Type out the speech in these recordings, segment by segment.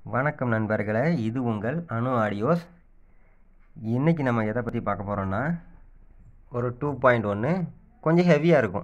வணக்கம் நண்பர்களே இது உங்கள் அணு ஆடியோஸ் இன்றைக்கி நம்ம எதை பற்றி பார்க்க போகிறோன்னா ஒரு டூ பாயிண்ட் ஒன்று கொஞ்சம் ஹெவியாக இருக்கும்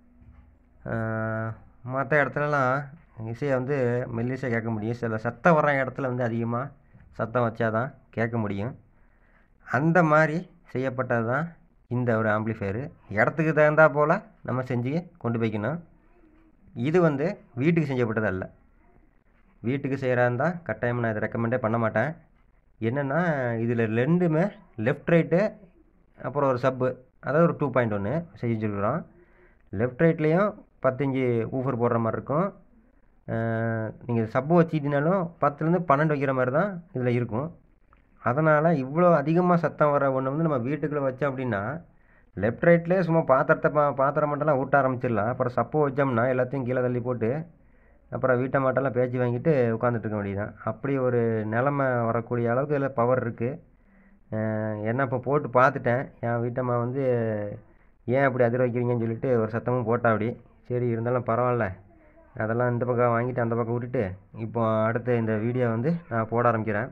மற்ற இடத்துலலாம் இசையை வந்து மெல்லிசை கேட்க முடியும் சில சத்தம் வர இடத்துல வந்து அதிகமாக சத்தம் வச்சாதான் கேட்க முடியும் அந்த மாதிரி செய்யப்பட்டது தான் இந்த ஒரு ஆம்ப்ளிஃபையரு இடத்துக்கு தகுந்தா போல் நம்ம செஞ்சு கொண்டு போய்க்கணும் இது வந்து வீட்டுக்கு செஞ்சப்பட்டது அல்ல வீட்டுக்கு செய்கிறா இருந்தால் கட்டாயம் நான் இதை ரெக்கமெண்டே பண்ண மாட்டேன் என்னென்னா இதில் ரெண்டுமே லெஃப்ட் ரைட்டு அப்புறம் ஒரு சப்பு அதாவது ஒரு டூ பாயிண்ட் ஒன்று செஞ்சுருக்குறோம் லெஃப்ட் ரைட்லேயும் பத்தஞ்சு ஊஃபர் போடுற மாதிரி இருக்கும் நீங்கள் சப்பு வச்சுக்கிட்டீங்கனாலும் பத்துலேருந்து பன்னெண்டு வைக்கிற மாதிரி தான் இதில் இருக்கும் அதனால் இவ்வளோ அதிகமாக சத்தம் வர ஒன்று வந்து நம்ம வீட்டுக்குள்ளே வச்சோம் அப்படின்னா லெஃப்ட் ரைட்லேயே சும்மா பாத்திரத்தை பா பாத்திரம் மட்டும்லாம் ஊட்ட ஆரம்பிச்சிடலாம் அப்புறம் சப்பு வச்சோம்னா எல்லாத்தையும் கீழே தள்ளி போட்டு அப்புறம் வீட்டை மாட்டெல்லாம் பேச்சு வாங்கிட்டு உட்காந்துட்டு இருக்க வேண்டியதுதான் அப்படி ஒரு நிலமை வரக்கூடிய அளவுக்கு இதில் பவர் இருக்குது என்ன இப்போ போட்டு பார்த்துட்டேன் என் வீட்டம்மா வந்து ஏன் அப்படி அதிர வைக்கிறீங்கன்னு சொல்லிட்டு ஒரு சத்தமும் போட்டா அப்படி சரி இருந்தாலும் பரவாயில்ல அதெல்லாம் இந்த பக்கம் வாங்கிட்டு அந்த பக்கம் விட்டுட்டு இப்போ அடுத்து இந்த வீடியோ வந்து நான் போட ஆரம்பிக்கிறேன்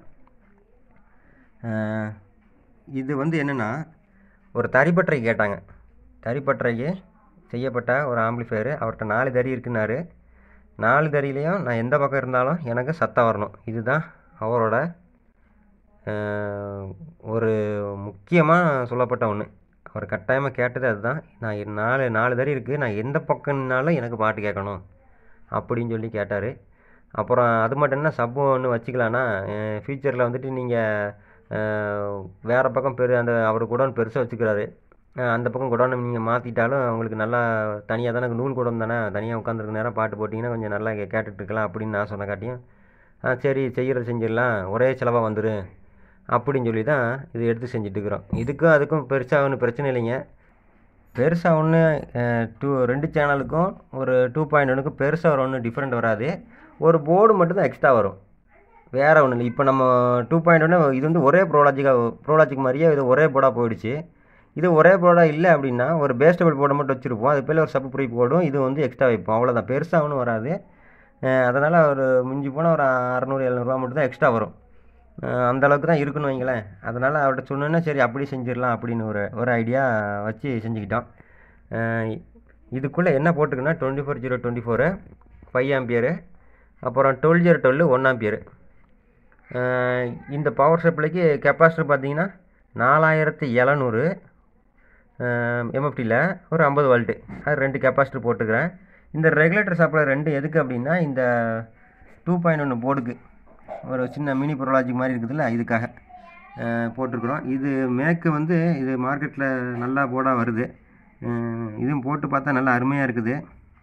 இது வந்து என்னென்னா ஒரு தறிப்பற்றை கேட்டாங்க தறிப்பற்றைக்கு செய்யப்பட்ட ஒரு ஆம்பிளிஃபையரு அவர்கிட்ட நாலு தறி இருக்குன்னாரு நாலு தறியிலையும் நான் எந்த பக்கம் இருந்தாலும் எனக்கு சத்தம் வரணும் இதுதான் அவரோட ஒரு முக்கியமாக சொல்லப்பட்ட ஒன்று அவர் கட்டாயமாக கேட்டது அதுதான் நான் நாலு நாலு தறி இருக்குது நான் எந்த பக்கம்னாலும் எனக்கு பாட்டு கேட்கணும் அப்படின்னு சொல்லி கேட்டார் அப்புறம் அது மட்டும் என்ன சப்பு ஒன்று வச்சுக்கலான்னா ஃப்யூச்சரில் வந்துட்டு நீங்கள் வேறு பக்கம் பெரு அந்த அவர் குடோன் பெருசாக வச்சுக்கிறாரு அந்த பக்கம் குடோனை நீங்கள் மாற்றிட்டாலும் அவங்களுக்கு நல்லா தனியாக தானே நூல் குடம் தானே தனியாக உட்காந்துருக்க நேரம் பாட்டு போட்டிங்கன்னா கொஞ்சம் நல்லா கேட்டுட்ருக்கலாம் அப்படின்னு நான் சொன்ன காட்டியும் ஆ சரி செய்கிறது செஞ்சிடலாம் ஒரே செலவாக வந்துடும் அப்படின்னு சொல்லி தான் இது எடுத்து செஞ்சிட்ருக்குறோம் இதுக்கும் அதுக்கும் பெருசாக ஒன்றும் பிரச்சனை இல்லைங்க பெருசாக ஒன்று டூ ரெண்டு சேனலுக்கும் ஒரு டூ பாயிண்ட் ஒன்றுக்கும் பெருசாக ஒரு ஒன்றும் டிஃப்ரெண்ட் வராது ஒரு போர்டு மட்டும்தான் எக்ஸ்ட்ரா வரும் வேறு ஒன்றும் இல்லை இப்போ நம்ம டூ பாயிண்ட் ஒன்று இது வந்து ஒரே ப்ரோலாஜிக்காக ப்ரோலாஜிக் மாதிரியே இது ஒரே போர்டாக போயிடுச்சு இது ஒரே போர்டாக இல்லை அப்படின்னா ஒரு பேஸ்டபிள் போர்டை மட்டும் வச்சுருப்போம் அது பேர் ஒரு சப்பு ப்ரீ போர்டும் இது வந்து எக்ஸ்ட்ரா வைப்போம் அவ்வளோதான் பெருசாக ஒன்றும் வராது அதனால் ஒரு மிஞ்சி போனால் ஒரு அறநூறு எழுநூறுவா மட்டும் தான் எக்ஸ்ட்ரா வரும் அந்த அளவுக்கு தான் இருக்குன்னு வைங்களேன் அதனால் அவர்கிட்ட சொன்னோன்னா சரி அப்படி செஞ்சிடலாம் அப்படின்னு ஒரு ஒரு ஐடியா வச்சு செஞ்சுக்கிட்டோம் இதுக்குள்ளே என்ன போட்டுக்குன்னா twenty four zero twenty four five ampere அப்புறம் twelve zero twelve one ampere இந்த பவர் சப்ளைக்கு கெப்பாசிட்டர் பார்த்தீங்கன்னா நாலாயிரத்தி எழுநூறு எம்எஃப்டியில் ஒரு ஐம்பது வால்ட்டு அது ரெண்டு கெப்பாசிட்டர் போட்டுக்கிறேன் இந்த ரெகுலேட்டர் சப்ளை ரெண்டு எதுக்கு அப்படின்னா இந்த டூ பாயிண்ட் ஒன்று போர்டுக்கு ஒரு சின்ன மினி ப்ரோலாஜிக் மாதிரி இருக்குதுல்ல இதுக்காக போட்டிருக்குறோம் இது மேக்கு வந்து இது மார்க்கெட்டில் நல்லா போர்டாக வருது இதுவும் போட்டு பார்த்தா நல்லா அருமையாக இருக்குது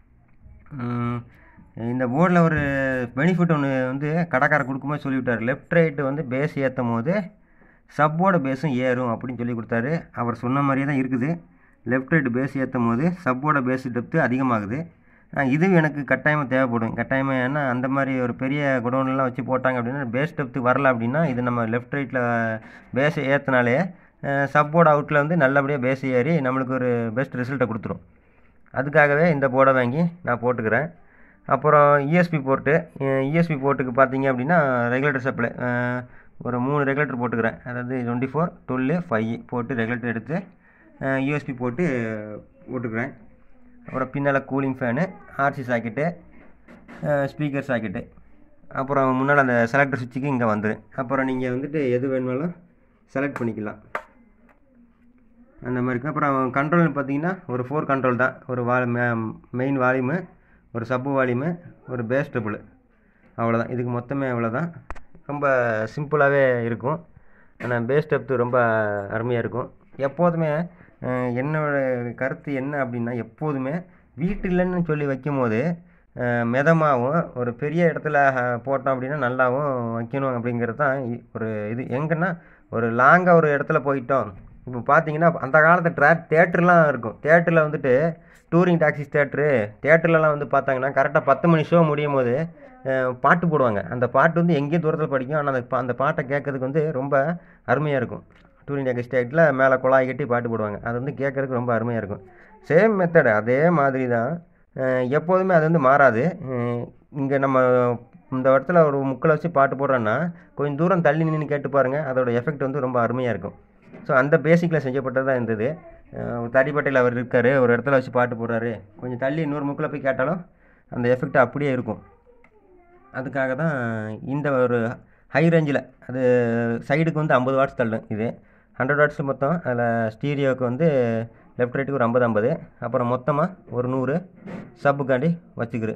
இந்த போர்டில் ஒரு பெனிஃபிட் ஒன்று வந்து கடைக்கார கொடுக்கும்போது சொல்லிவிட்டார் லெஃப்ட் ரைட்டு வந்து பேஸ் ஏற்றும் போது சப்போட பேஸும் ஏறும் அப்படின்னு சொல்லி கொடுத்தாரு அவர் சொன்ன மாதிரியே தான் இருக்குது லெஃப்ட் ரைட்டு பேஸ் ஏற்றும் போது சப்போட பேஸ் டெப்த்து அதிகமாகுது இதுவும் எனக்கு கட்டாயமாக தேவைப்படும் கட்டாயமாக ஏன்னா அந்த மாதிரி ஒரு பெரிய குடோன்லாம் வச்சு போட்டாங்க அப்படின்னா பேஸ் டெப்த்து வரல அப்படின்னா இது நம்ம லெஃப்ட் ரைட்டில் பேஸை ஏற்றினாலே சப்போர்ட் அவுட்டில் வந்து நல்லபடியாக பேஸ் ஏறி நம்மளுக்கு ஒரு பெஸ்ட் ரிசல்ட்டை கொடுத்துரும் அதுக்காகவே இந்த போர்டை வாங்கி நான் போட்டுக்கிறேன் அப்புறம் இஎஸ்பி போர்ட்டு இஎஸ்பி போர்ட்டுக்கு பார்த்தீங்க அப்படின்னா ரெகுலேட்டர் சப்ளை ஒரு மூணு ரெகுலேட்டர் போட்டுக்கிறேன் அதாவது டுவெண்ட்டி ஃபோர் டுவெல்லு ஃபைவ் போட்டு ரெகுலேட்டர் எடுத்து யூஎஸ்பி போட்டு போட்டுக்கிறேன் அப்புறம் பின்னால் cooling fan RC socket speaker socket அப்புறம் முன்னால் அந்த செலக்டர் சுவிட்சுக்கு இங்கே வந்துடும் அப்புறம் நீங்கள் வந்துட்டு எது வேணுனாலும் செலக்ட் பண்ணிக்கலாம் அந்த மாதிரி இருக்குது அப்புறம் கண்ட்ரோல் பார்த்தீங்கன்னா ஒரு ஃபோர் கண்ட்ரோல் தான் ஒரு வா மெயின் வால்யூமு ஒரு சப்பு வால்யூமு ஒரு பேஸ் டபுள் அவ்வளோதான் இதுக்கு மொத்தமே அவ்வளோதான் ரொம்ப சிம்பிளாகவே இருக்கும் ஆனால் பேஸ் டெப்த்து ரொம்ப அருமையாக இருக்கும் எப்போதுமே என்னோடய கருத்து என்ன அப்படின்னா எப்போதுமே வீட்டிலன்னு சொல்லி வைக்கும் போது மிதமாகவும் ஒரு பெரிய இடத்துல போட்டோம் அப்படின்னா நல்லாவும் வைக்கணும் அப்படிங்கிறது தான் ஒரு இது எங்கன்னா ஒரு லாங்காக ஒரு இடத்துல போயிட்டோம் இப்போ பார்த்தீங்கன்னா அந்த காலத்து ட்ரா தேட்டர்லாம் இருக்கும் தேட்டரில் வந்துட்டு டூரிங் டாக்ஸிஸ் தேட்ரு தேட்டர்லலாம் வந்து பார்த்தாங்கன்னா கரெக்டாக பத்து மணி ஷோ முடியும் போது பாட்டு போடுவாங்க அந்த பாட்டு வந்து எங்கேயும் தூரத்தில் படிக்கும் ஆனால் அந்த அந்த பாட்டை கேட்கறதுக்கு வந்து ரொம்ப அருமையாக இருக்கும் டூரிங் டாக்ஸிஸ் தேட்டரில் மேலே குழாய் கட்டி பாட்டு போடுவாங்க அது வந்து கேட்குறதுக்கு ரொம்ப அருமையாக இருக்கும் சேம் மெத்தடு அதே மாதிரி தான் எப்போதுமே அது வந்து மாறாது இங்கே நம்ம இந்த இடத்துல ஒரு முக்கில் வச்சு பாட்டு போடுறேன்னா கொஞ்சம் தூரம் தள்ளி நின்று கேட்டு பாருங்கள் அதோட எஃபெக்ட் வந்து ரொம்ப அருமையாக இருக்கும் ஸோ அந்த பேசிக்கில் செஞ்சப்பட்டது தான் இருந்தது அஹ் தடிப்பட்டையில் அவர் இருக்கார் ஒரு இடத்துல வச்சு பாட்டு போடுறாரு கொஞ்சம் தள்ளி இன்னொரு முக்கில் போய் கேட்டாலும் அந்த எஃபெக்ட் அப்படியே இருக்கும் அதுக்காக தான் இந்த ஒரு ஹை ரேஞ்சில் அது சைடுக்கு வந்து ஐம்பது வாட்ஸ் தள்ளும் இது ஹண்ட்ரட் வாட்ஸ் மொத்தம் அதில் ஸ்டீரியோவுக்கு வந்து லெஃப்ட் ரைட்டுக்கு ஒரு ஐம்பது ஐம்பது அப்புறம் மொத்தமாக ஒரு நூறு சப்புக்காண்டி வச்சுக்கிரு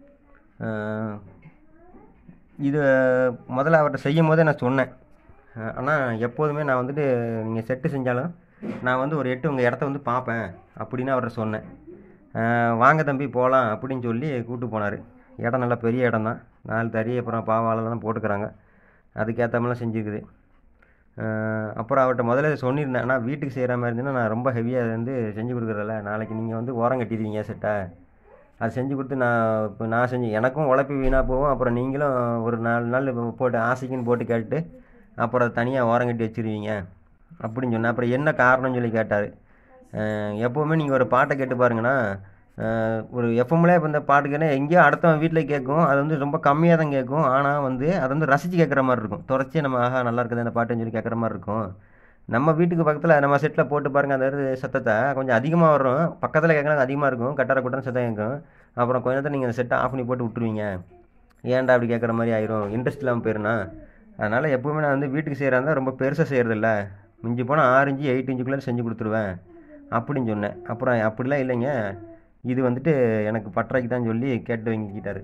இது முதல்ல அவர்கிட்ட செய்யும் போதே நான் சொன்னேன் ஆனால் எப்போதுமே நான் வந்துட்டு நீங்கள் செட்டு செஞ்சாலும் நான் வந்து ஒரு எட்டு உங்கள் இடத்த வந்து பார்ப்பேன் அப்படின்னு அவர்கிட்ட சொன்னேன் அஹ் வாங்க தம்பி போகலாம் அப்படின்னு சொல்லி கூப்பிட்டு போனார் இடம் நல்லா பெரிய இடம் தான் நாலு தறி அப்புறம் பாவாலெல்லாம் போட்டுக்கிறாங்க அதுக்கேற்ற மாதிரிலாம் செஞ்சுருக்குது அஹ் அப்புறம் அவர்கிட்ட முதல்ல சொல்லியிருந்தேன் ஆனால் வீட்டுக்கு செய்கிற மாதிரி இருந்ததுன்னா நான் ரொம்ப ஹெவியாக வந்து செஞ்சு கொடுக்குறதில்ல நாளைக்கு நீங்கள் வந்து ஓரம் கட்டிடுவீங்க செட்டை அது செஞ்சு கொடுத்து நான் இப்போ நான் செஞ்சு எனக்கும் உழைப்பு வீணாக போகும் அப்புறம் நீங்களும் ஒரு நாலு நாள் இப்போ போட்டு ஆசைக்குன்னு போட்டு கேட்டு அப்புறம் அதை தனியாக ஓரம் கட்டி வச்சிருவீங்க அப்படின்னு சொன்னேன் அப்புறம் என்ன காரணம்னு சொல்லி கேட்டார் எப்போவுமே நீங்கள் ஒரு பாட்டை கேட்டு பாருங்கண்ணா அஹ் ஒரு எஃப்எம்ல இப்போ இந்த பாட்டு கேட்டால் எங்கேயோ அடுத்தவன் வீட்டில் கேட்கும் அது வந்து ரொம்ப கம்மியாக தான் கேட்கும் ஆனால் வந்து அதை வந்து ரசித்து கேட்குற மாதிரி இருக்கும் தொடர்ச்சி நம்ம ஆஹா நல்லா இருக்குது அந்த பாட்டுன்னு சொல்லி கேட்குற மாதிரி இருக்கும் நம்ம வீட்டுக்கு பக்கத்தில் நம்ம செட்டில் போட்டு பாருங்கள் அந்த இது சத்தத்தை கொஞ்சம் அதிகமாக வரும் பக்கத்தில் கேட்குறாங்க அதிகமாக இருக்கும் கட்டார குட்டார சத்தம் கேட்கும் அப்புறம் கொஞ்ச நேரத்தில் நீங்கள் அந்த செட்டை ஆஃப் பண்ணி போட்டு விட்டுருவீங்க ஏன்டா அப்படி கேட்குற மாதிரி ஆயிரும் இன்ட்ரெஸ்ட் இல்லாமல் போயிருண்ணா அதனால் எப்போவுமே நான் வந்து வீட்டுக்கு செய்கிறதா இருந்தால் ரொம்ப பெருசாக செய்கிறதில்ல மிஞ்சி போனால் ஆறு இன்ச்சு எயிட் இன்ச்சுக்குள்ளே செஞ்சு கொடுத்துருவேன் அப்படின்னு சொன்னேன் அப்புறம் அப்படிலாம் இல்லைங்க இது வந்துட்டு எனக்கு பட்டறைக்கு தான் சொல்லி கேட்டு வாங்கிக்கிட்டாரு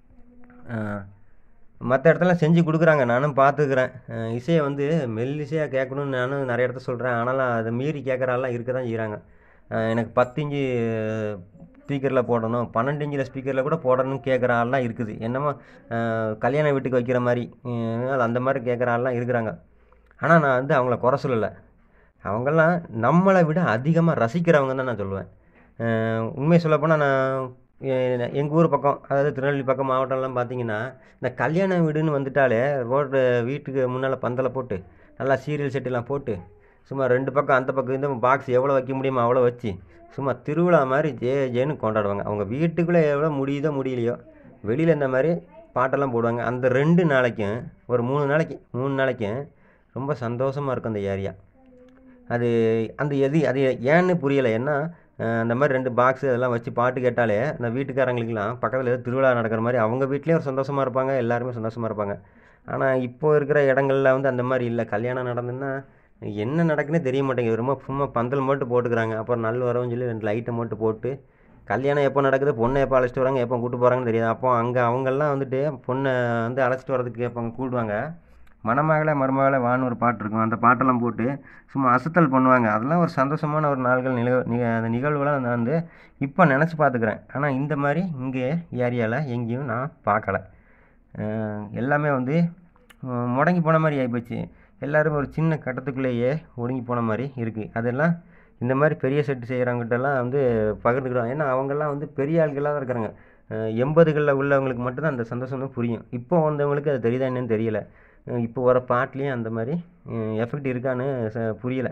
மற்ற இடத்துல செஞ்சு கொடுக்குறாங்க நானும் பார்த்துக்கிறேன் அஹ் இசையை வந்து மெல்லிசையாக கேட்கணும்னு நானும் நிறைய இடத்த சொல்கிறேன் ஆனாலும் அதை மீறி கேட்குற ஆள்லாம் இருக்க தான் செய்கிறாங்க எனக்கு பத்து இன்ச்சு ஸ்பீக்கரில் போடணும் பன்னெண்டு இன்ச்சில் ஸ்பீக்கரில் கூட போடணும்னு கேட்குற ஆள்லாம் இருக்குது என்னமோ அஹ் கல்யாண வீட்டுக்கு வைக்கிற மாதிரி அஹ் அது அந்த மாதிரி கேட்குற ஆள்லாம் இருக்கிறாங்க ஆனால் நான் வந்து அவங்கள குறை சொல்லலை அவங்கெல்லாம் நம்மளை விட அதிகமாக ரசிக்கிறவங்க தான் நான் சொல்லுவேன் அஹ் உண்மையை சொல்லப்போனால் நான் எங்கள் ஊர் பக்கம் அதாவது திருநெல்வேலி பக்கம் மாவட்டம்லாம் பார்த்தீங்கன்னா இந்த கல்யாண வீடுன்னு வந்துட்டாலே ரோடு வீட்டுக்கு முன்னால் பந்தலை போட்டு நல்லா சீரியல் செட்டெல்லாம் போட்டு சும்மா ரெண்டு பக்கம் அந்த பக்கம் இந்த பாக்ஸ் எவ்வளோ வைக்க முடியுமோ அவ்வளோ வச்சு சும்மா திருவிழா மாதிரி ஜே ஜேன்னு கொண்டாடுவாங்க அவங்க வீட்டுக்குள்ளே எவ்வளோ முடியுதோ முடியலையோ வெளியில் இந்த மாதிரி பாட்டெல்லாம் போடுவாங்க அந்த ரெண்டு நாளைக்கும் ஒரு மூணு நாளைக்கு மூணு நாளைக்கும் ரொம்ப சந்தோஷமாக இருக்கும் அந்த ஏரியா அது அந்த எது அது ஏன்னு புரியலை ஏன்னா அஹ் அந்த மாதிரி ரெண்டு பாக்ஸ் அதெல்லாம் வச்சு பாட்டு கேட்டாலே அந்த வீட்டுக்காரங்களுக்கெல்லாம் பக்கத்தில் ஏதோ திருவிழா நடக்கிற மாதிரி அவங்க வீட்லேயும் ஒரு சந்தோஷமாக இருப்பாங்க எல்லாருமே சந்தோஷமாக இருப்பாங்க ஆனால் இப்போ இருக்கிற இடங்கள்ல வந்து அந்த மாதிரி இல்லை கல்யாணம் நடந்துன்னா என்ன நடக்குன்னே தெரிய மாட்டேங்குது ரொம்ப சும்மா பந்தல் மட்டும் போட்டுக்கிறாங்க அப்புறம் நல் வரவுன்னு சொல்லி ரெண்டு லைட்டை மட்டும் போட்டு கல்யாணம் எப்போ நடக்குது பொண்ணை எப்போ அழைச்சிட்டு வராங்க எப்போ கூட்டு போகிறாங்கன்னு தெரியாது அப்போ அங்கே அவங்கெல்லாம் வந்துட்டு பொண்ணை வந்து அழைச்சிட்டு வரதுக்கு எப்போ கூப்பிடுவாங்க மணமகளே மருமகளே வான்னு ஒரு பாட்டு இருக்கும் அந்த பாட்டெல்லாம் போட்டு சும்மா அசத்தல் பண்ணுவாங்க அதெல்லாம் ஒரு சந்தோஷமான ஒரு நாள்கள் நிகழ் நிக- அந்த நிகழ்வுலாம் நான் வந்து இப்போ நினச்சி பார்த்துக்கிறேன் ஆனால் இந்த மாதிரி இங்கே ஏரியாவில் எங்கேயும் நான் பார்க்கல அஹ் எல்லாமே வந்து அஹ் முடங்கி போன மாதிரி ஆகிப்போச்சு எல்லோரும் ஒரு சின்ன கட்டத்துக்குள்ளேயே ஒடுங்கி போன மாதிரி இருக்குது அதெல்லாம் இந்த மாதிரி பெரிய செட்டு செய்கிறவங்ககிட்டலாம் வந்து பகிர்ந்துக்கிடுவாங்க ஏன்னா அவங்கெல்லாம் வந்து பெரிய ஆள்களாக தான் இருக்கிறாங்க எண்பதுகளில் உள்ளவங்களுக்கு மட்டும்தான் அந்த சந்தோஷம் வந்து புரியும் இப்போ வந்தவங்களுக்கு அது தெரியுதா என்னன்னு தெரியல அஹ் இப்போ வர பாட்டுலேயும் அந்த மாதிரி எஃபெக்ட் இருக்கான்னு ச- புரியலை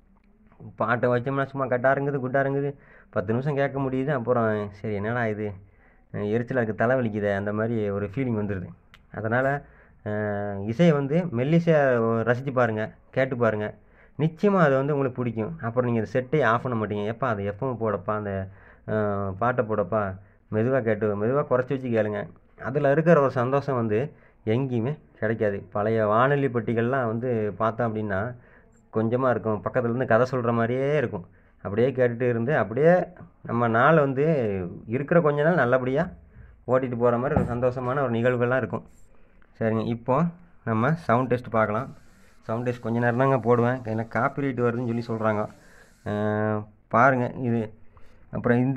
பாட்டை வச்சோம்னா சும்மா கட்டாருங்குது குட்டாருங்குது பத்து நிமிஷம் கேட்க முடியுது அப்புறம் சரி என்னடா இது அஹ் எரிச்சலா இருக்குது தலை வலிக்குதே அந்த மாதிரி ஒரு ஃபீலிங் வந்துடுது அதனால் இசையை வந்து மெல்லிசையாக ரசித்து பாருங்கள் கேட்டு பாருங்கள் நிச்சயமாக அது வந்து உங்களுக்கு பிடிக்கும் அப்புறம் நீங்கள் செட்டே ஆஃப் பண்ண மாட்டீங்க எப்பா அது எஃப்எம் போடப்பா அந்த அஹ், பாட்டை போடப்பா மெதுவாக கேட்டு மெதுவாக குறைச்சி வச்சு கேளுங்க அதில் இருக்கிற ஒரு சந்தோஷம் வந்து எங்கேயுமே கிடைக்காது பழைய வானொலி பெட்டிகள்லாம் வந்து பார்த்தோம் அப்படின்னா கொஞ்சமாக இருக்கும் பக்கத்துல இருந்து கதை சொல்கிற மாதிரியே இருக்கும் அப்படியே கேட்டுட்டு இருந்து அப்படியே நம்ம நாள் வந்து இருக்கிற கொஞ்ச நாள் நல்லபடியாக ஓட்டிகிட்டு போகிற மாதிரி ஒரு சந்தோஷமான ஒரு நிகழ்வுகள்லாம் இருக்கும் சரிங்க இப்போ நம்ம சவுண்ட் டெஸ்ட் பார்க்கலாம் சவுண்ட் டெஸ்ட் கொஞ்ச நேரம் தாங்க போடுவேன் எனக்கு காப்பிரைட் வருதுன்னு சொல்லி சொல்கிறாங்க பாருங்கள் இது அப்புறம் இந்த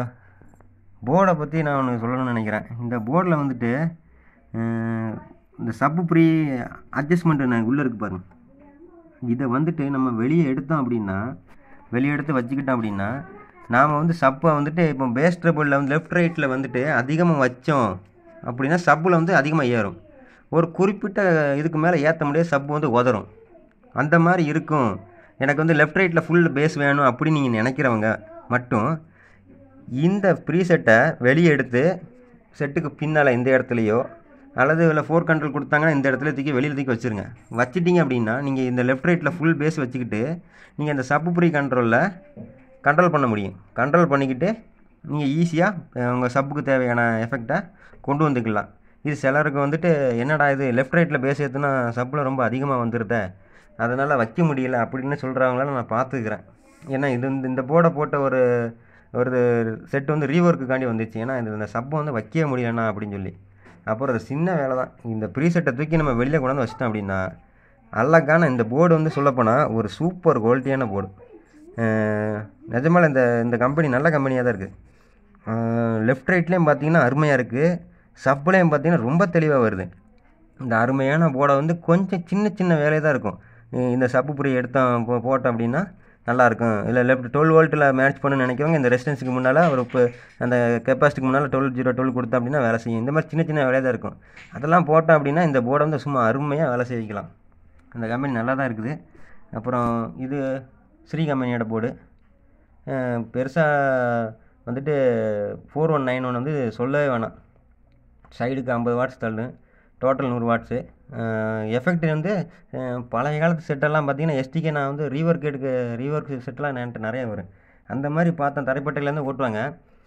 போர்டை பற்றி நான் ஒன்று சொல்லணும்னு நினைக்கிறேன் இந்த போர்டில் வந்துட்டு அஹ், இந்த சப்பு ப்ரீ அட்ஜஸ்ட்மெண்ட்டு உள்ளே இருக்குது பாருங்க இதை வந்துட்டு நம்ம வெளியே எடுத்தோம் அப்படின்னா வெளியே எடுத்து வச்சுக்கிட்டோம் அப்படின்னா நாம் வந்து சப்பை வந்துட்டு இப்போ பேஸ் ட்ரபிளில் வந்து லெஃப்ட் ரைட்டில் வந்துட்டு அதிகமாக வச்சோம் அப்படின்னா சப்பில் வந்து அதிகமாக ஏறும் ஒரு குறிப்பிட்ட இதுக்கு மேலே ஏற்ற முடியாது சப்பு வந்து உதறும் அந்த மாதிரி இருக்கும் எனக்கு வந்து லெஃப்ட் ரைட்டில் ஃபுல் பேஸ் வேணும் அப்படின்னு நீங்கள் நினைக்கிறவங்க மட்டும் இந்த ப்ரீசெட்டை வெளியே எடுத்து செட்டுக்கு பின்னால் இந்த இடத்துலையோ அல்லது இல்லை ஃபோர் கண்ட்ரோல் கொடுத்தாங்கன்னா இந்த இடத்துல தூக்கி வெளியில் தூக்கி வச்சுருங்க வச்சிட்டிங்க அப்படின்னா நீங்கள் இந்த லெஃப்ட் ரைட்டில் ஃபுல் பேஸ் வச்சுக்கிட்டு நீங்கள் இந்த சப்பு ப்ரீ கண்ட்ரோலில் கண்ட்ரோல் பண்ண முடியும் கண்ட்ரோல் பண்ணிக்கிட்டு நீங்கள் ஈஸியாக உங்கள் சப்புக்கு தேவையான எஃபெக்டை கொண்டு வந்துக்கலாம் இது சிலருக்கு வந்துட்டு என்னடா இது லெஃப்ட் ரைட்டில் பேஸ் ஏற்றுனா சப்பில் ரொம்ப அதிகமாக வந்துடுதே அதனால் வைக்க முடியல அப்படின்னு சொல்கிறவங்களால நான் பார்த்துக்கிறேன் ஏன்னா இது இந்த இந்த போர்டை போட்ட ஒரு ஒரு செட் வந்து ரீஒர்க்குக்காண்டி வந்துச்சு ஏன்னா இது இந்த சப்பை வந்து வைக்கவே முடியலண்ணா அப்படின்னு சொல்லி அப்புறம் அது சின்ன வேலை தான் இந்த ப்ரீசெட்டை தூக்கி நம்ம வெளியே கொண்டாந்து வச்சிட்டோம் அப்படின்னா அழகான இந்த போர்டு வந்து சொல்லப்போனால் ஒரு சூப்பர் குவாலிட்டியான போர்டு நிஜமால இந்த இந்த கம்பெனி நல்ல கம்பெனியாக தான் இருக்குது லெஃப்ட் ரைட்லேயும் பார்த்தீங்கன்னா அருமையாக இருக்குது சப்லேயும் பார்த்தீங்கன்னா ரொம்ப தெளிவாக வருது இந்த அருமையான போர்டை வந்து கொஞ்சம் சின்ன சின்ன வேலை தான் இருக்கும் இந்த சப்பு புரி எடுத்தோம் போ போட்டோம் அப்படின்னா நல்லாயிருக்கும் இல்லை லெஃப்ட் டுவெல் வோல்ட்டில் மேட்ச் பண்ணணும்னு நினைக்கிறவங்க இந்த ரெசிஸ்டன்ஸுக்கு முன்னால் ஒரு இப்போ அந்த கெப்பாசிட்டிக்கு முன்னால் டுவெல் ஜீரோ டுவெல் கொடுத்தோம் அப்படின்னா வேலை செய்யும் இந்த மாதிரி சின்ன சின்ன வேலையாக தான் இருக்கும் அதெல்லாம் போட்டோம் அப்படின்னா இந்த போர்டை வந்து சும்மா அருமையாக வேலை செய்விக்கலாம் அந்த கம்பெனி நல்லா தான் இருக்குது அப்புறம் இது ஸ்ரீ கம்பெனியோட போர்டு பெருசாக வந்துட்டு ஃபோர் ஒன் நைன் ஒன் வந்து சொல்லவே வேணாம் சைடுக்கு ஐம்பது வாட்ஸ் தள்ளு டோட்டல் நூறு வாட்ஸு எஃபெக்ட் வந்து பழைய காலத்து செட்டெல்லாம் பார்த்தீங்கன்னா எஸ்டிகே நான் வந்து ரீவொர்க் எடுக்க ரீவொர்க் செட்டெலாம் என்கிட்ட நிறைய வரும் அந்த மாதிரி பார்த்தேன் தரைப்பட்டையிலேருந்து ஓட்டுவாங்க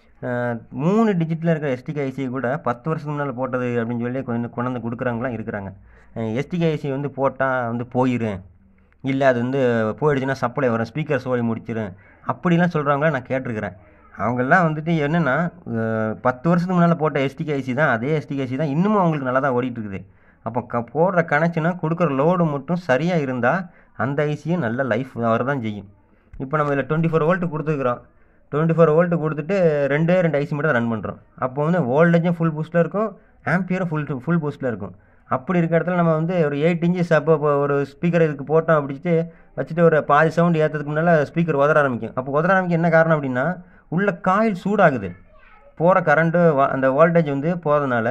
மூணு டிஜிட்டில் இருக்கிற எஸ்டிகே ஐசி கூட பத்து வருஷத்துக்கு முன்னால் போட்டது அப்படின்னு சொல்லி கொஞ்சம் கொண்டாந்து கொடுக்குறவங்களாம் இருக்கிறாங்க எஸ்டிகே ஐசி வந்து போட்டால் வந்து போயிடும் இல்லை அது வந்து போயிடுச்சுன்னா சப்ளை வரும் ஸ்பீக்கர் சோழி முடிச்சிடும் அப்படிலாம் சொல்கிறவங்கள நான் கேட்டிருக்கிறேன் அவங்கெல்லாம் வந்துட்டு என்னென்னா பத்து வருஷத்துக்கு முன்னால் போட்ட எஸ்டிகேசி தான் அதே எஸ்டிகேசி தான் இன்னமும் அவங்களுக்கு நல்லா தான் ஓடிட்டுருக்குது அப்போ க போடுற கனெக்ஷனாக கொடுக்குற லோடு மட்டும் சரியாக இருந்தால் அந்த ஐசியும் நல்ல லைஃப் வர தான் செய்யும் இப்போ நம்ம இதில் டுவெண்ட்டி ஃபோர் வோல்ட்டு கொடுத்துருக்குறோம் டுவெண்ட்டி ஃபோர் வோல்ட்டு கொடுத்துட்டு ரெண்டே ரெண்டு ஐசி மட்டும் தான் ரன் பண்ணுறோம் அப்போ வந்து வோல்டேஜும் ஃபுல் பூஸ்ட்டில் இருக்கும் ஆம்பியரும் ஃபுல் ஃபுல் பூஸ்ட்டில் இருக்கும் அப்படி இருக்க இடத்துல நம்ம வந்து ஒரு எயிட் இன்ச்சஸ் அப்போ ஒரு ஸ்பீக்கர் இதுக்கு போட்டோம் அப்படிச்சுட்டு வச்சுட்டு ஒரு பாதி சவுண்ட் ஏற்றதுக்கு முன்னால் ஸ்பீக்கர் உதற ஆரம்பிக்கும் அப்போ உதற ஆரம்பிக்க என்ன காரணம் அப்படின்னா உள்ள காயில் சூடாகுது போகிற கரண்ட்டு அந்த வோல்டேஜ் வந்து போகிறதுனால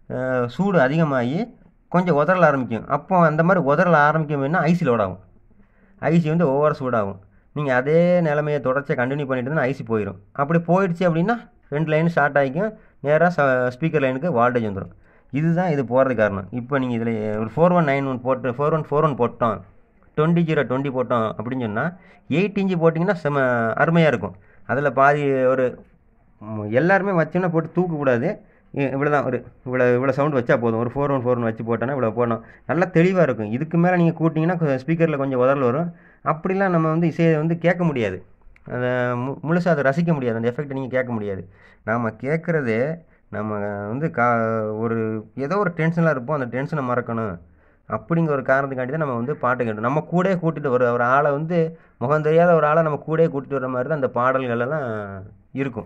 சூடு அதிகமாகி கொஞ்சம் உதறல ஆரம்பிக்கும் அப்போ அந்த மாதிரி உதறல ஆரம்பிக்கும் வேணால் ஐசி லோட் ஆகும் ஐசி வந்து ஓவர் சூடாகும் நீங்கள் அதே நிலமையை தொடர்ச்சியாக கண்டினியூ பண்ணிட்டு இருந்தால் ஐசி போயிடும் அப்படி போயிடுச்சு அப்படின்னா ரெண்டு லைன் ஸ்டார்ட் ஆகிக்கும் நேராக ச ஸ்பீக்கர் லைனுக்கு வால்டேஜ் வந்துடும் இதுதான் இது போகிறதுக்கு காரணம் இப்போ நீங்கள் இதில் ஒரு ஃபோர் ஒன் நைன் ஒன் போட்டு ஃபோர் ஒன் ஃபோர் ஒன் போட்டோம் டுவெண்ட்டி ஜீரோ டுவெண்ட்டி போட்டோம் அப்படின்னு சொன்னால் எயிட் இன்ச்சு போட்டிங்கன்னா செம அருமையாக இருக்கும் அதில் பாதி ஒரு எல்லாருமே வச்சோன்னா போட்டு தூக்கக்கூடாது இவ்வளோ தான் ஒரு இவ்வளோ இவ்வளோ சவுண்ட் வச்சா போதும் ஒரு ஃபோர் ஒன் ஃபோர் ஒன் வச்சு போட்டோன்னா இவ்வளோ போடணும் நல்லா தெளிவாக இருக்கும் இதுக்கு மேலே நீங்கள் கூட்டிங்கன்னா ஸ்பீக்கரில் கொஞ்சம் உதறல் வரும் அப்படிலாம் நம்ம வந்து இசையை வந்து கேட்க முடியாது அதை மு முழுசாக அதை ரசிக்க முடியாது அந்த எஃபெக்ட்டை நீங்கள் கேட்க முடியாது நாம் கேட்குறதே நம்ம வந்து கா ஒரு ஏதோ ஒரு டென்ஷனில் இருப்போம் அந்த டென்ஷனை மறக்கணும் அப்படிங்கிற ஒரு காரணத்துக்காண்டி தான் நம்ம வந்து பாட்டு கேட்டோம் நம்ம கூடயே கூட்டிகிட்டு ஒரு ஒரு ஆளை வந்து முகம் தெரியாத ஒரு ஆளை நம்ம கூடயே கூட்டிகிட்டு வர மாதிரி தான் அந்த பாடல்கள் எல்லாம் இருக்கும்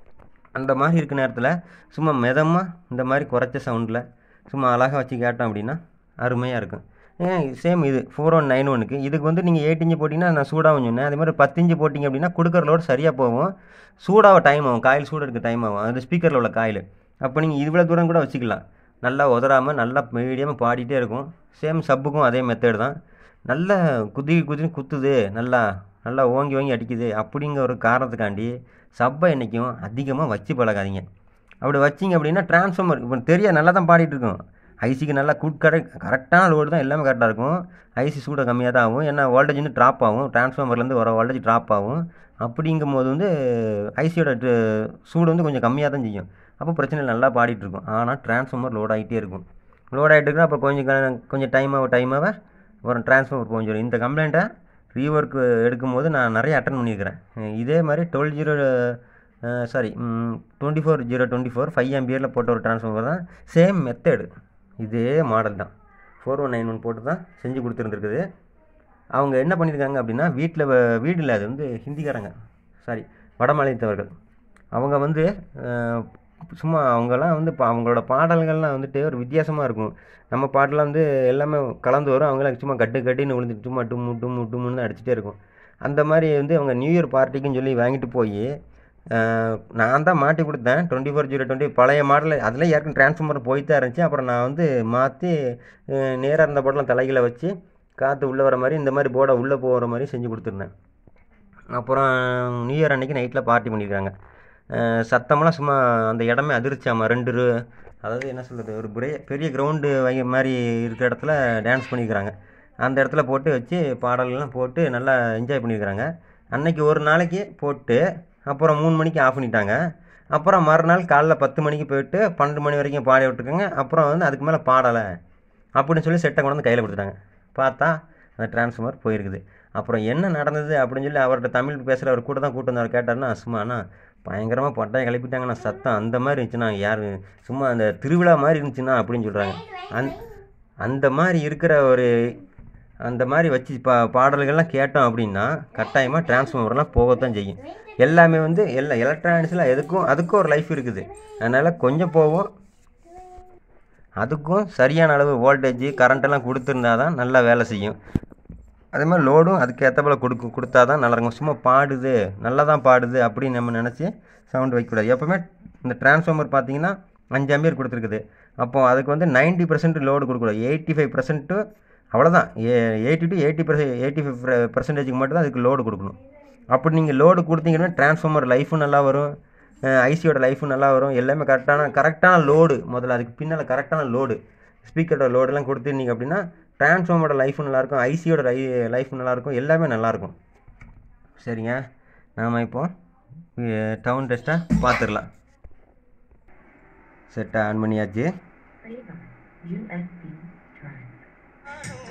அந்த மாதிரி இருக்க நேரத்தில் சும்மா மிதமாக இந்த மாதிரி குறைச்ச சவுண்டில் சும்மா அழகாக வச்சு கேட்டோம் அப்படின்னா அருமையாக இருக்கும் ஏன் சேம் இது ஃபோர் ஒன் நைன் ஒனுக்கு இதுக்கு வந்து நீங்கள் எயிட் இன்ச்சு போட்டிங்கன்னா நான் சூடாகும் சொன்னேன் அதே மாதிரி பத்து இன்ச்சு போட்டிங்க அப்படின்னா கொடுக்குற லோடு சரியாக போகும் சூடாக டைம் ஆகும் காயில் சூடு எடுக்க டைம் ஆகும் அது ஸ்பீக்கரில் உள்ள காயில் அப்போ நீங்கள் இவ்வளோ தூரம் கூட வச்சுக்கலாம் நல்லா உதறாமல் நல்லா மீடியமாக பாடிட்டே இருக்கும் சேம் சப்புக்கும் அதே மெத்தட் தான் நல்லா குதி குதின்னு குத்துது நல்லா நல்லா ஓங்கி ஓங்கி அடிக்குது அப்படிங்கிற ஒரு காரணத்துக்காண்டி சப்பை என்றைக்கும் அதிகமாக வச்சு பழகாதீங்க அப்படி வச்சிங்க அப்படின்னா டிரான்ஸ்ஃபார்மர் இப்போ தெரிய நல்லா தான் பாடிட்டு இருக்கும் ஐசிக்கு நல்லா குட் கரெக்ட் கரெக்டான லோடு தான் எல்லாமே கரெக்டாக இருக்கும் ஐசி சூட கம்மியாக தான் ஆகும் ஏன்னா வோல்டேஜ் வந்து ட்ராப் ஆகும் டிரான்ஸ்ஃபார்மர்லேருந்து வர வோல்டேஜ் ட்ராப் ஆகும் அப்படிங்கும் போது வந்து ஐசியோட சூடு வந்து கொஞ்சம் கம்மியாக தான் செய்யும் அப்போ பிரச்சனை நல்லா பாடிட்டு இருக்கும் ஆனால் டிரான்ஸ்ஃபார்மர் லோட் ஆகிட்டே இருக்கும் லோட் ஆகிட்டு இருக்கும் அப்போ கொஞ்சம் க- கொஞ்சம் டைமாக டைமாக ஒரு டிரான்ஸ்ஃபார்மர் போஞ்சிடும் இந்த கம்ப்ளைண்ட்டை ரீஒர்க் எடுக்கும்போது நான் நிறைய அட்டன் பண்ணியிருக்கிறேன் அஹ் இதே மாதிரி twelve zero sorry twenty four zero twenty four five எம்பியரில் போட்ட ஒரு டிரான்ஸ்ஃபார்மர் தான் சேம் மெத்தடு இதே மாடல் தான் ஃபோர் ஒன் நைன் ஒன் போட்டு தான் செஞ்சு கொடுத்துருந்துருக்குது அவங்க என்ன பண்ணியிருக்காங்க அப்படின்னா வீட்டில் வீடு இல்லை அது வந்து ஹிந்திக்காரங்க சாரி வட மாநிலத்தவர்கள் அவங்க வந்து அஹ், சும்மா அவங்கெல்லாம் வந்து இப்போ அவங்களோட பாடல்கள்லாம் வந்துட்டு ஒரு வித்தியாசமாக இருக்கும் நம்ம பாட்டெலாம் வந்து எல்லாமே கலந்து வரும் அவங்களாம் சும்மா கட்டு கட்டின்னு விழுந்துட்டு சும்மா டும்மு டும்மு டும்முன்னு அடிச்சுட்டே இருக்கும் அந்த மாதிரி வந்து அவங்க நியூ இயர் பார்ட்டிக்குன்னு சொல்லி வாங்கிட்டு போய் நான் தான் மாட்டி கொடுத்தேன் டுவெண்ட்டி ஃபோர் ஜீரோ டுவெண்ட்டி பழைய மாடல் அதில் ஏற்கனவே டிரான்ஸ்ஃபார்மர் போய் தான் இருந்துச்சு அப்புறம் நான் வந்து மாற்றி நேராக இருந்த போர்டெலாம் தலைகளை வச்சு காற்று உள்ளே வர மாதிரி இந்த மாதிரி போர்டை உள்ளே போகிற மாதிரி செஞ்சு கொடுத்துருந்தேன் அப்புறம் நியூ இயர் அன்னைக்கு நைட்டில் பார்ட்டி பண்ணியிருக்காங்க அஹ் சத்தமெல்லாம் சும்மா அந்த இடமே அதிர்ச்சாமா ரெண்டு ரூ அதாவது என்ன சொல்கிறது ஒரு பெரிய பெரிய கிரவுண்டு வை மாதிரி இருக்கிற இடத்துல டான்ஸ் பண்ணியிருக்கிறாங்க அந்த இடத்துல போட்டு வச்சு பாடல்கள்லாம் போட்டு நல்லா என்ஜாய் பண்ணியிருக்கிறாங்க அன்னைக்கு ஒரு நாளைக்கு போட்டு அப்புறம் மூணு மணிக்கு ஆஃப் பண்ணிட்டாங்க அப்புறம் மறுநாள் காலைல பத்து மணிக்கு போயிட்டு பன்னெண்டு மணி வரைக்கும் பாடி விட்டுருக்காங்க அப்புறம் வந்து அதுக்கு மேலே பாடலை அப்படின்னு சொல்லி செட்டை கொண்டு வந்து கையில் கொடுத்துட்டாங்க பார்த்தா அந்த டிரான்ஸ்ஃபார்மர் போயிருக்குது அப்புறம் என்ன நடந்தது அப்படின்னு சொல்லி அவர்கிட்ட தமிழ் பேசுகிறவர் கூட தான் கூட்டு வந்தவர் கேட்டார்னா சும்மா அண்ணா பயங்கரமாக பட்டாயம் கிளப்பிட்டாங்கண்ணா சத்தம் அந்த மாதிரி இருந்துச்சுன்னா யார் சும்மா அந்த திருவிழா மாதிரி இருந்துச்சுன்னா அப்படின்னு சொல்கிறாங்க அந் அந்த மாதிரி இருக்கிற ஒரு அந்த மாதிரி வச்சு பா பாடல்கள்லாம் கேட்டோம் அப்படின்னா கட்டாயமாக டிரான்ஸ்ஃபார்மர்லாம் போகத்தான் செய்யும் எல்லாமே வந்து எல்லா எலக்ட்ரானிக்ஸில் எதுக்கும் அதுக்கும் ஒரு லைஃப் இருக்குது அதனால் கொஞ்சம் போகும் அதுக்கும் சரியான அளவு வோல்டேஜ் கரண்ட்டெல்லாம் கொடுத்துருந்தா தான் நல்லா வேலை செய்யும் அதே மாதிரி லோடும் அதுக்கு ஏற்றப்போல கொடுக்கு கொடுத்தா தான் நல்லா இருக்கும் சும்மா பாடுது நல்லா தான் பாடுது அப்படின்னு நம்ம நினச்சி சவுண்ட் வைக்கக்கூடாது எப்போவுமே இந்த டிரான்ஸ்ஃபார்மர் பார்த்தீங்கன்னா அஞ்சு அம்பியர் கொடுத்துருக்குது அப்போது அதுக்கு வந்து நைன்ட்டி பர்சன்ட் லோடு கொடுக்கக்கூடாது எயிட்டி ஃபைவ் பர்சன்ட்டு அவ்வளோதான் eighty to eighty percent eighty five பர்சன்டேஜுக்கு மட்டும் தான் அதுக்கு லோடு கொடுக்கணும் அப்படி நீங்கள் லோடு கொடுத்தீங்கன்னா டிரான்ஸ்ஃபார்மர் லைஃபும் நல்லா வரும் ஐசியோட லைஃபும் நல்லா வரும் எல்லாமே கரெக்டான கரெக்டான லோடு முதல்ல அதுக்கு பின்னால் கரெக்டான லோடு ஸ்பீக்கரோட லோடெல்லாம் கொடுத்துருந்தீங்க அப்படின்னா டிரான்ஸ்ஃபார்மரோட லைஃபும் நல்லாயிருக்கும் ஐசியோட லை லைஃப் நல்லாயிருக்கும் எல்லாமே நல்லாயிருக்கும் சரிங்க நாம் இப்போ டவுன் டெஸ்ட்டை பார்த்துடலாம் செட்டை ஆன் பண்ணியாச்சு Favor USB drive.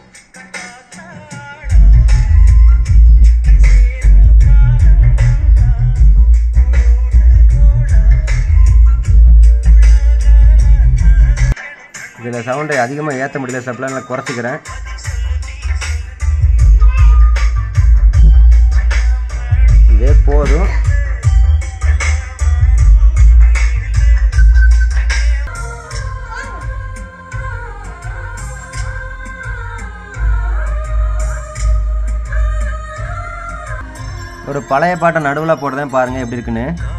இதில் சவுண்டை அதிகமாக ஏற்ற முடியல சப்ளான் நான் குறைச்சிக்கிறேன் இதே போதும் ஒரு பழைய பாட்டை நடுவில் போடுறதேன் பாருங்கள் எப்படி இருக்குன்னு